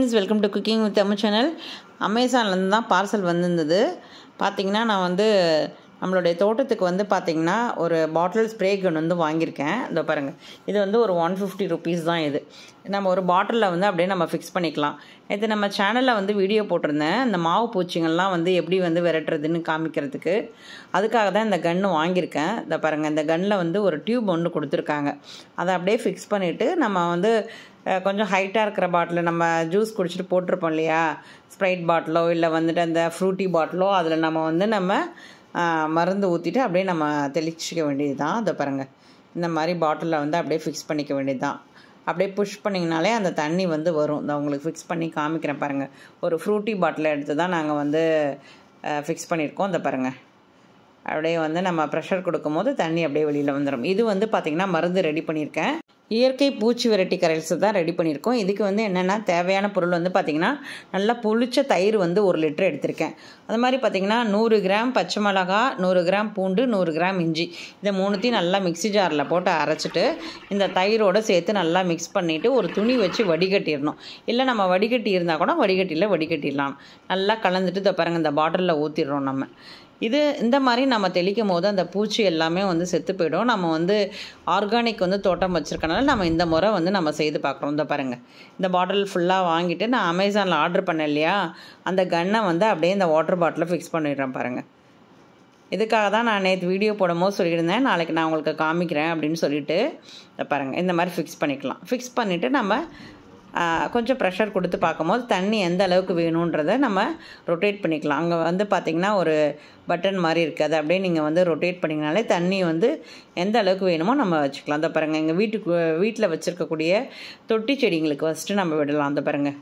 Friends welcome to cooking with Tamil channel அமேசான்லேருந்து தான் parcel வந்திருந்தது பார்த்தீங்கன்னா நான் வந்து நம்மளுடைய தோட்டத்துக்கு வந்து பார்த்தீங்கன்னா ஒரு பாட்டில் ஸ்ப்ரே கன் வந்து வாங்கியிருக்கேன் இதோ பாருங்கள் இது வந்து ஒரு ஒன் ஃபிஃப்டி ருபீஸ் தான் இது நம்ம ஒரு பாட்டிலில் வந்து அப்படியே நம்ம ஃபிக்ஸ் பண்ணிக்கலாம் இது நம்ம சேனலில் வந்து வீடியோ போட்டிருந்தேன் இந்த மாவு பூச்சிங்கள்லாம் வந்து எப்படி வந்து விரட்டுறதுன்னு காமிக்கிறதுக்கு அதுக்காக தான் இந்த கன்று வாங்கியிருக்கேன் இந்த பாருங்கள் இந்த கன்னில் வந்து ஒரு டியூப் ஒன்று கொடுத்துருக்காங்க அதை அப்படியே ஃபிக்ஸ் பண்ணிவிட்டு நம்ம வந்து அஹ், கொஞ்சம் ஹைட்டாக இருக்கிற பாட்டில் நம்ம ஜூஸ் குடிச்சிட்டு போட்டிருப்போம் இல்லையா ஸ்ப்ரைட் பாட்டிலோ இல்லை வந்துட்டு அந்த ஃப்ரூட்டி பாட்டிலோ அதில் நம்ம வந்து நம்ம அஹ், மருந்து ஊற்றிட்டு அப்படியே நம்ம தெளிச்சிக்க வேண்டியது தான் அதை பாருங்கள் இந்த மாதிரி பாட்டிலில் வந்து அப்படியே ஃபிக்ஸ் பண்ணிக்க வேண்டியது தான் அப்படியே புஷ் பண்ணிங்கனாலே அந்த தண்ணி வந்து வரும் இந்த உங்களுக்கு ஃபிக்ஸ் பண்ணி காமிக்கிறேன் பாருங்கள் ஒரு ஃப்ரூட்டி பாட்டிலை எடுத்து தான் நாங்கள் வந்து ஃபிக்ஸ் பண்ணியிருக்கோம் இந்த பாருங்கள் அப்படியே வந்து நம்ம ப்ரெஷர் கொடுக்கும்போது தண்ணி அப்படியே வெளியில் வந்துடும் இது வந்து பார்த்திங்கன்னா மருந்து ரெடி பண்ணியிருக்கேன் இயற்கை பூச்சி விரட்டி கரைசல் தான் ரெடி பண்ணியிருக்கோம் இதுக்கு வந்து என்னென்னா தேவையான பொருள் வந்து பார்த்திங்கன்னா நல்லா புளிச்ச தயிர் வந்து ஒரு லிட்டர் எடுத்திருக்கேன் அது மாதிரி பார்த்திங்கன்னா நூறு கிராம் பச்சை மிளகா நூறு கிராம் பூண்டு நூறு கிராம் இஞ்சி இதை மூணுத்தையும் நல்லா மிக்ஸி ஜாரில் போட்டு அரைச்சிட்டு இந்த தயிரோடு சேர்த்து நல்லா மிக்ஸ் பண்ணிவிட்டு ஒரு துணி வச்சு வடிகட்டிடணும் இல்லை நம்ம வடிகட்டி இருந்தால் கூட வடிகட்டியில் வடிகட்டிடலாம் நல்லா கலந்துட்டு இதை பாருங்கள் இந்த பாட்டிலில் ஊற்றிடுறோம் நம்ம இது இந்த மாதிரி நம்ம தெளிக்கும் போது அந்த பூச்சி எல்லாமே வந்து செத்து போயிடும் நம்ம வந்து ஆர்கானிக் வந்து தோட்டம் வச்சுருக்கனால நம்ம இந்த முறை வந்து நம்ம செய்து பார்க்குறோம் இந்த பாருங்கள் இந்த பாட்டில் ஃபுல்லாக வாங்கிட்டு நான் அமேசானில் ஆர்டர் பண்ணேன் இல்லையா அந்த கன்னை வந்து அப்படியே இந்த வாட்டர் பாட்டிலில் ஃபிக்ஸ் பண்ணிடுறேன் பாருங்கள் இதுக்காக தான் நான் நேற்று வீடியோ போடும்போது சொல்லியிருந்தேன் நாளைக்கு நான் உங்களுக்கு காமிக்கிறேன் அப்படின்னு சொல்லிட்டு இதை பாருங்கள் இந்த மாதிரி ஃபிக்ஸ் பண்ணிக்கலாம் ஃபிக்ஸ் பண்ணிவிட்டு நம்ம ஆ, கொஞ்சம் ப்ரெஷர் கொடுத்து பார்க்கும்போது தண்ணி எந்த அளவுக்கு வேணுன்றதை நம்ம ரொட்டேட் பண்ணிக்கலாம் அங்கே வந்து பார்த்திங்கன்னா ஒரு பட்டன் மாதிரி இருக்குது அதை அப்படியே நீங்கள் வந்து ரொட்டேட் பண்ணிங்கனாலே தண்ணி வந்து எந்த அளவுக்கு வேணுமோ நம்ம வச்சுக்கலாம் அந்த பாருங்கள் எங்கள் வீட்டுக்கு வீட்டில் வச்சுருக்கக்கூடிய தொட்டி செடிங்களுக்கு ஃபஸ்ட்டு நம்ம விடலாம் அந்த பாருங்கள்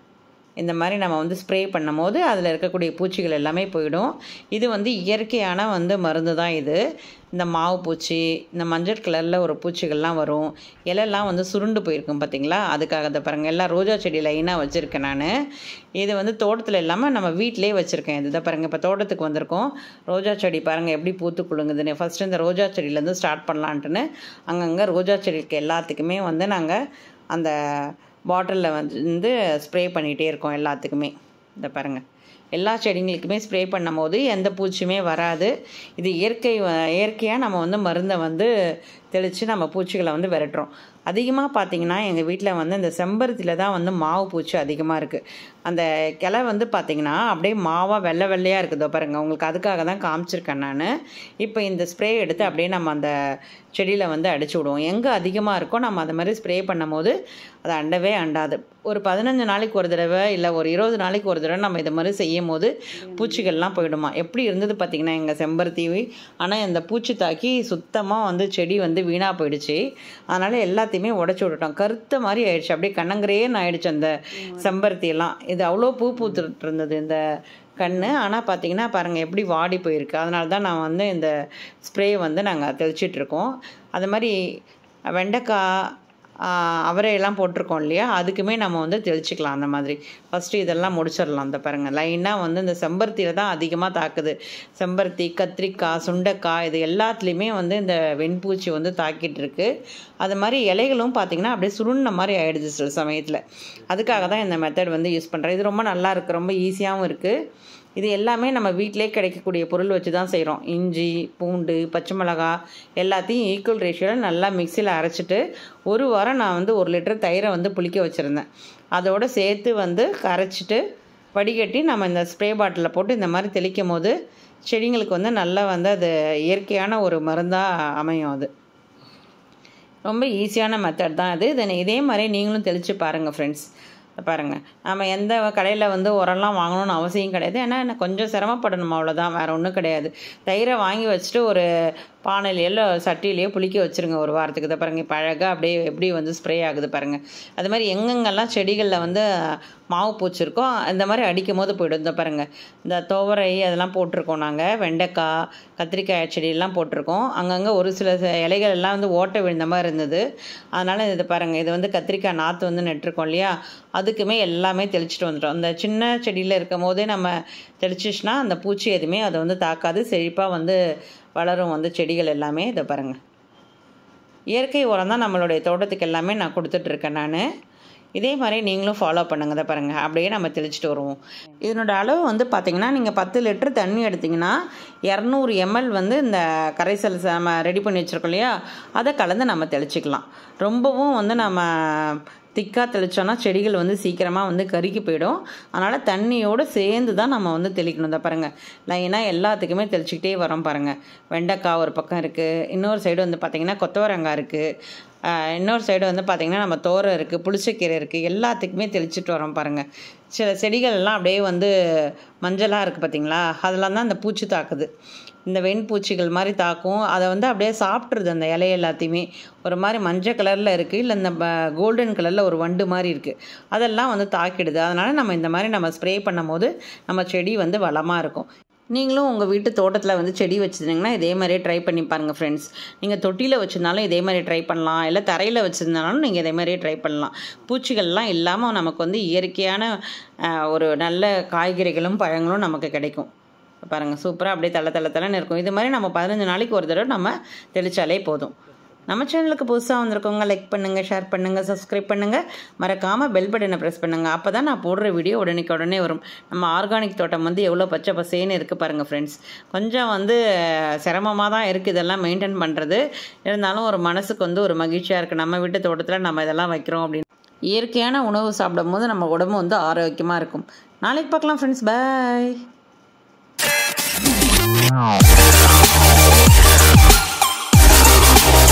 இந்த மாதிரி நம்ம வந்து ஸ்ப்ரே பண்ணும்போது அதில் இருக்கக்கூடிய பூச்சிகள் எல்லாமே போயிடும் இது வந்து இயற்கையான வந்து மருந்து தான் இது இந்த மாவு பூச்சி இந்த மஞ்சள் கலரில் ஒரு பூச்சிகள்லாம் வரும் இலையெல்லாம் வந்து சுருண்டு போயிருக்கும் பார்த்தீங்களா அதுக்காக அதை பாருங்கள் எல்லாம் ரோஜா செடி லைனாக வச்சுருக்கேன் நான் இது வந்து தோட்டத்தில் இல்லாமல் நம்ம வீட்டிலே வச்சுருக்கேன் இது பாருங்கள் இப்போ தோட்டத்துக்கு வந்திருக்கோம் ரோஜா செடி பாருங்கள் எப்படி பூத்து குலுங்குதுன்னு ஃபஸ்ட்டு இந்த ரோஜா செடியிலேருந்து ஸ்டார்ட் பண்ணலான்ட்டுன்னு அங்கங்கே ரோஜா செடிக்கு எல்லாத்துக்குமே வந்து நாங்கள் அந்த பாட்டிலில் வந்து ஸ்ப்ரே பண்ணிகிட்டே இருக்கோம் எல்லாத்துக்குமே இந்த பாருங்கள் எல்லா செடிங்களுக்குமே ஸ்ப்ரே பண்ணும்போது எந்த பூச்சியுமே வராது இது இயற்கை வ- இயற்கையாக நம்ம வந்து மருந்தை வந்து தெளித்து நம்ம பூச்சிகளை வந்து விரட்டுறோம் அதிகமாக பார்த்தீங்கன்னா எங்கள் வீட்டில் வந்து இந்த செம்பருத்தியில் தான் வந்து மாவு பூச்சி அதிகமாக இருக்குது அந்த கிளை வந்து பார்த்தீங்கன்னா அப்படியே மாவாக வெள்ளை வெள்ளையாக இருக்குதோ பாருங்கள் உங்களுக்கு அதுக்காக தான் காமிச்சிருக்கேன் நான் இப்போ இந்த ஸ்ப்ரே எடுத்து அப்படியே நம்ம அந்த செடியில் வந்து அடிச்சு விடுவோம் எங்கே அதிகமாக இருக்கோ நம்ம அந்த மாதிரி ஸ்ப்ரே பண்ணும்போது அது அண்டவே அண்டாது ஒரு பதினஞ்சு நாளைக்கு ஒரு தடவை இல்லை ஒரு இருபது நாளைக்கு ஒரு தடவை நம்ம இது மாதிரி செய்யும் போது பூச்சிகள்லாம் போயிடுமா எப்படி இருந்தது பார்த்திங்கன்னா எங்கள் செம்பருத்தி ஆனால் இந்த பூச்சி தாக்கி சுத்தமாக வந்து செடி வந்து வீணாக போயிடுச்சு அதனால் எல்லாத்தையுமே உடச்சி விட்டுட்டோம் கருத்த மாதிரி ஆயிடுச்சு அப்படியே கண்ணங்கரேன்னு ஆயிடுச்சு அந்த செம்பருத்தி எல்லாம் இது அவ்வளோ பூ பூத்துட்டு இருந்தது இந்த கண்ணு ஆனால் பார்த்தீங்கன்னா பாருங்கள் எப்படி வாடி போயிருக்கு அதனால தான் நான் வந்து இந்த ஸ்ப்ரே வந்து நாங்கள் தெளிச்சிட்ருக்கோம் அது மாதிரி வெண்டைக்காய் ஆஹ், அவரையெல்லாம் போட்டிருக்கோம் இல்லையா அதுக்குமே நம்ம வந்து தெளிச்சிக்கலாம் அந்த மாதிரி ஃபஸ்ட்டு இதெல்லாம் முடிச்சிடலாம் அந்த பாருங்கள் லைனாக வந்து இந்த செம்பருத்தியில் தான் அதிகமாக தாக்குது செம்பருத்தி கத்திரிக்காய் சுண்டைக்காய் இது எல்லாத்துலேயுமே வந்து இந்த வெண்பூச்சி வந்து தாக்கிட்டு இருக்கு அது மாதிரி இலைகளும் பார்த்திங்கன்னா அப்படியே சுருண்ட மாதிரி ஆயிடுது சில சமயத்தில் அதுக்காக தான் இந்த மெத்தட் வந்து யூஸ் பண்ணுறேன் இது ரொம்ப நல்லா இருக்குது ரொம்ப ஈஸியாகவும் இருக்குது இது எல்லாமே நம்ம வீட்டிலே கிடைக்கக்கூடிய பொருள் வச்சு தான் செய்கிறோம் இஞ்சி பூண்டு பச்சை மிளகா எல்லாத்தையும் ஈக்குவல் ரேஷியோவில் நல்லா மிக்சியில் அரைச்சிட்டு ஒரு வாரம் நான் வந்து ஒரு லிட்டர் தயிரை வந்து புளிக்க வச்சுருந்தேன் அதோடு சேர்த்து வந்து கரைச்சிட்டு வடிகட்டி நம்ம இந்த ஸ்ப்ரே பாட்டிலில் போட்டு இந்த மாதிரி தெளிக்கும் போது செடிங்களுக்கு வந்து நல்லா வந்து அது இயற்கையான ஒரு மருந்தாக அமையும் அது ரொம்ப ஈஸியான மெத்தட் தான் இது இதை இதே மாதிரி நீங்களும் தெளித்து பாருங்கள் ஃப்ரெண்ட்ஸ் பாருங்கள் நம்ம எந்த கடையில் வந்து உரம்லாம் வாங்கணும்னு அவசியம் கிடையாது ஏன்னா என்ன கொஞ்சம் சிரமப்படணும் அவ்வளோதான் வேறு ஒன்றும் கிடையாது தயிரை வாங்கி வச்சுட்டு ஒரு பானையிலையோ இல்லை சட்டியிலையோ புளிக்க வச்சுருங்க ஒரு வாரத்துக்கு இதை பாருங்கள் இப்போ அழகாக அப்படியே எப்படி வந்து ஸ்ப்ரே ஆகுது பாருங்கள் அது மாதிரி எங்கெங்கெல்லாம் செடிகளில் வந்து மாவு பூச்சி இருக்கோ இந்த மாதிரி அடிக்கும் போது போயிடும் இந்த பாருங்கள் இந்த துவரை அதெல்லாம் போட்டிருக்கோம் நாங்கள் வெண்டைக்காய் கத்திரிக்காய் செடியெல்லாம் போட்டிருக்கோம் அங்கங்கே ஒரு சில ச- இலைகள் எல்லாம் வந்து ஓட்டை விழுந்த மாதிரி இருந்தது அதனால் இது பாருங்கள் இது வந்து கத்திரிக்காய் நாற்று வந்து நட்டிருக்கோம் இல்லையா அதுக்குமே எல்லாமே தெளிச்சிட்டு வந்துட்டோம் அந்த சின்ன செடியில் இருக்கும் போதே நம்ம தெளிச்சிச்சுன்னா அந்த பூச்சி எதுவுமே அதை வந்து தாக்காது செழிப்பாக வந்து வளரும் வந்து செடிகள் எல்லாமே இதை பாருங்கள் இயற்கை உரம் தான் நம்மளுடைய தோட்டத்துக்கு எல்லாமே நான் கொடுத்துட்ருக்கேன் நான் இதே மாதிரி நீங்களும் ஃபாலோ பண்ணுங்க இதை பாருங்கள் அப்படியே நம்ம தெளிச்சிட்டு வருவோம் இதனோட அளவு வந்து பார்த்திங்கன்னா நீங்கள் பத்து லிட்டர் தண்ணி எடுத்திங்கன்னா இரநூறு எம்எல் வந்து இந்த கரைசல் ச- நம்ம ரெடி பண்ணி வச்சுருக்கோம் இல்லையா அதை கலந்து நம்ம தெளிச்சிக்கலாம் ரொம்பவும் வந்து நம்ம திக்காக தெளித்தோன்னா செடிகள் வந்து சீக்கிரமாக வந்து கருகி போயிடும் அதனால் தண்ணியோடு சேர்ந்து தான் நம்ம வந்து தெளிக்கணும் இந்த பாருங்கள் லைனாக எல்லாத்துக்குமே தெளிச்சிக்கிட்டே வரோம் பாருங்கள் வெண்டைக்காய் ஒரு பக்கம் இருக்குது இன்னொரு சைடு வந்து பார்த்திங்கன்னா கொத்தவரங்காய் இருக்குது ஆஹ் இன்னொரு சைடு வந்து பார்த்திங்கன்னா நம்ம தோரை இருக்குது புளிச்சக்கீரை இருக்குது எல்லாத்துக்குமே தெளிச்சிட்டு வரோம் பாருங்கள் சில செடிகள் எல்லாம் அப்படியே வந்து மஞ்சளாக இருக்குது பார்த்தீங்களா அதெல்லாம் தான் அந்த பூச்சி தாக்குது இந்த வெண்பூச்சிகள் மாதிரி தாக்கும் அதை வந்து அப்படியே சாப்பிட்ருது அந்த இலை எல்லாத்தையுமே ஒரு மாதிரி மஞ்சள் கலரில் இருக்குது இல்லை இந்த கோல்டன் கலரில் ஒரு வண்டு மாதிரி இருக்குது அதெல்லாம் வந்து தாக்கிடுது அதனால் நம்ம இந்த மாதிரி நம்ம ஸ்ப்ரே பண்ணும்போது நம்ம செடி வந்து வளமாக இருக்கும் நீங்களும் உங்கள் வீட்டு தோட்டத்தில் வந்து செடி வச்சுருந்தீங்கன்னா இதே மாதிரியே ட்ரை பண்ணி பாருங்கள் ஃப்ரெண்ட்ஸ் நீங்கள் தொட்டியில் வச்சுருந்தாலும் இதே மாதிரி ட்ரை பண்ணலாம் இல்லை தரையில் வச்சுருந்தாலும் நீங்கள் இதே மாதிரியே ட்ரை பண்ணலாம் பூச்சிகள்லாம் இல்லாமல் நமக்கு வந்து இயற்கையான ஆஹ், ஒரு நல்ல காய்கறிகளும் பழங்களும் நமக்கு கிடைக்கும் பாருங்கள் சூப்பராக அப்படியே தள்ள தள்ள தள்ளன்னு இருக்கும் இது மாதிரி நம்ம பதினஞ்சு நாளைக்கு ஒரு தடவை நம்ம தெளிச்சாலே போதும் நம்ம சேனலுக்கு புதுசாக வந்திருக்கவங்க லைக் பண்ணுங்கள் ஷேர் பண்ணுங்கள் சப்ஸ்கிரைப் பண்ணுங்கள் மறக்காமல் பெல் பட்டனை ப்ரெஸ் பண்ணுங்கள் அப்போ தான் நான் போடுற வீடியோ உடனேக்கு உடனே வரும் நம்ம ஆர்கானிக் தோட்டம் வந்து எவ்வளோ பச்சை பசேன்னு இருக்குது பாருங்கள் ஃப்ரெண்ட்ஸ் கொஞ்சம் வந்து சிரமமாக தான் இருக்குது இதெல்லாம் மெயின்டைன் பண்ணுறது இருந்தாலும் ஒரு மனசுக்கு வந்து ஒரு மகிழ்ச்சியாக இருக்குது நம்ம வீட்டு தோட்டத்தில் நம்ம இதெல்லாம் வைக்கிறோம் அப்படின்னு இயற்கையான உணவு சாப்பிடும் போது நம்ம உடம்பு வந்து ஆரோக்கியமாக இருக்கும் நாளைக்கு பார்க்கலாம் ஃப்ரெண்ட்ஸ் பை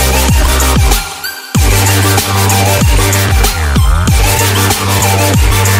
Thank you.